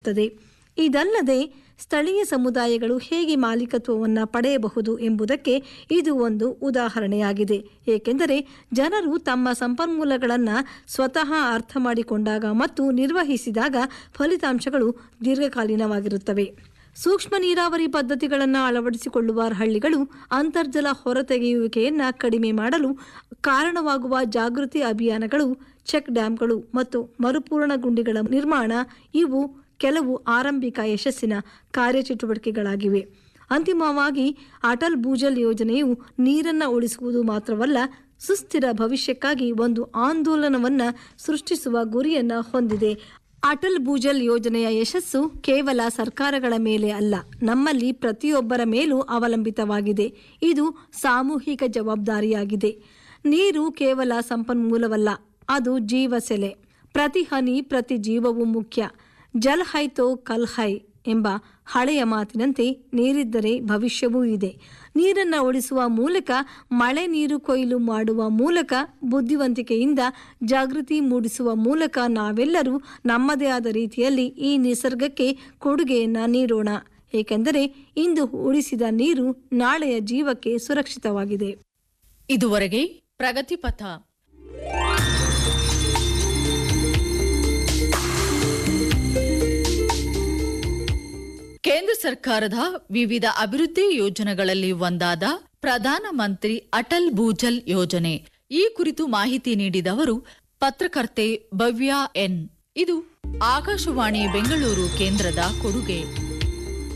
ನೀಡುತ್ತದೆ ಇದಲ್ಲದೆ ಸ್ಥಳೀಯ ಸಮುದಾಯಗಳು ಹೇಗೆ ಮಾಲೀಕತ್ವವನ್ನು ಪಡೆಯಬಹುದು ಎಂಬುದಕ್ಕೆ ಇದು ಒಂದು ಉದಾಹರಣೆಯಾಗಿದೆ ಏಕೆಂದರೆ ಜನರು ತಮ್ಮ ಸಂಪನ್ಮೂಲಗಳನ್ನು ಸ್ವತಃ ಅರ್ಥ ಮಾಡಿಕೊಂಡಾಗ ಮತ್ತು ನಿರ್ವಹಿಸಿದಾಗ ಫಲಿತಾಂಶಗಳು ದೀರ್ಘಕಾಲೀನವಾಗಿರುತ್ತವೆ ಸೂಕ್ಷ್ಮ ನೀರಾವರಿ ಪದ್ಧತಿಗಳನ್ನು ಅಳವಡಿಸಿಕೊಳ್ಳುವ ಹಳ್ಳಿಗಳು ಅಂತರ್ಜಲ ಹೊರತೆಗೆಯುವಿಕೆಯನ್ನು ಕಡಿಮೆ ಮಾಡಲು ಕಾರಣವಾಗುವ ಜಾಗೃತಿ ಅಭಿಯಾನಗಳು ಚೆಕ್ ಡ್ಯಾಂಗಳು ಮತ್ತು ಮರುಪೂರಣ ಗುಂಡಿಗಳ ನಿರ್ಮಾಣ ಇವು ಕೆಲವು ಆರಂಭಿಕ ಯಶಸ್ಸಿನ ಕಾರ್ಯಚಟುವಟಿಕೆಗಳಾಗಿವೆ ಅಂತಿಮವಾಗಿ ಅಟಲ್ ಭೂಜಲ್ ಯೋಜನೆಯು ನೀರನ್ನು ಉಳಿಸುವುದು ಮಾತ್ರವಲ್ಲ ಸುಸ್ಥಿರ ಭವಿಷ್ಯಕ್ಕಾಗಿ ಒಂದು ಆಂದೋಲನವನ್ನು ಸೃಷ್ಟಿಸುವ ಗುರಿಯನ್ನು ಹೊಂದಿದೆ ಅಟಲ್ ಭೂಜಲ್ ಯೋಜನೆಯ ಯಶಸ್ಸು ಕೇವಲ ಸರ್ಕಾರಗಳ ಮೇಲೆ ಅಲ್ಲ ನಮ್ಮಲ್ಲಿ ಪ್ರತಿಯೊಬ್ಬರ ಮೇಲೂ ಅವಲಂಬಿತವಾಗಿದೆ ಇದು ಸಾಮೂಹಿಕ ಜವಾಬ್ದಾರಿಯಾಗಿದೆ ನೀರು ಕೇವಲ ಸಂಪನ್ಮೂಲವಲ್ಲ ಅದು ಜೀವಸೆಲೆ ಪ್ರತಿ ಹನಿ ಪ್ರತಿ ಜೀವವೂ ಮುಖ್ಯ ಜಲ್ ಹೈ ತೋ ಕಲ್ ಹೈ ಎಂಬ ಹಳೆಯ ಮಾತಿನಂತೆ ನೀರಿದ್ದರೆ ಭವಿಷ್ಯವೂ ಇದೆ ನೀರನ್ನು ಉಳಿಸುವ ಮೂಲಕ ಮಳೆ ನೀರು ಕೊಯ್ಲು ಮಾಡುವ ಮೂಲಕ ಬುದ್ಧಿವಂತಿಕೆಯಿಂದ ಜಾಗೃತಿ ಮೂಡಿಸುವ ಮೂಲಕ ನಾವೆಲ್ಲರೂ ನಮ್ಮದೇ ಆದ ರೀತಿಯಲ್ಲಿ ಈ ನಿಸರ್ಗಕ್ಕೆ ಕೊಡುಗೆಯನ್ನು ನೀಡೋಣ ಏಕೆಂದರೆ ಇಂದು ಉಳಿಸಿದ ನೀರು ನಾಳೆಯ ಜೀವಕ್ಕೆ ಸುರಕ್ಷಿತವಾಗಿದೆ ಇದುವರೆಗೆ ಪ್ರಗತಿಪಥ ಕೇಂದ್ರ ಸರ್ಕಾರದ ವಿವಿಧ ಅಭಿವೃದ್ಧಿ ಯೋಜನೆಗಳಲ್ಲಿ ಒಂದಾದ ಪ್ರಧಾನ ಮಂತ್ರಿ ಅಟಲ್ ಭೂಜಲ್ ಯೋಜನೆ ಈ ಕುರಿತು ಮಾಹಿತಿ ನೀಡಿದವರು ಪತ್ರಕರ್ತೆ ಭವ್ಯ ಎನ್ ಇದು ಆಕಾಶವಾಣಿ ಬೆಂಗಳೂರು ಕೇಂದ್ರದ ಕೊಡುಗೆ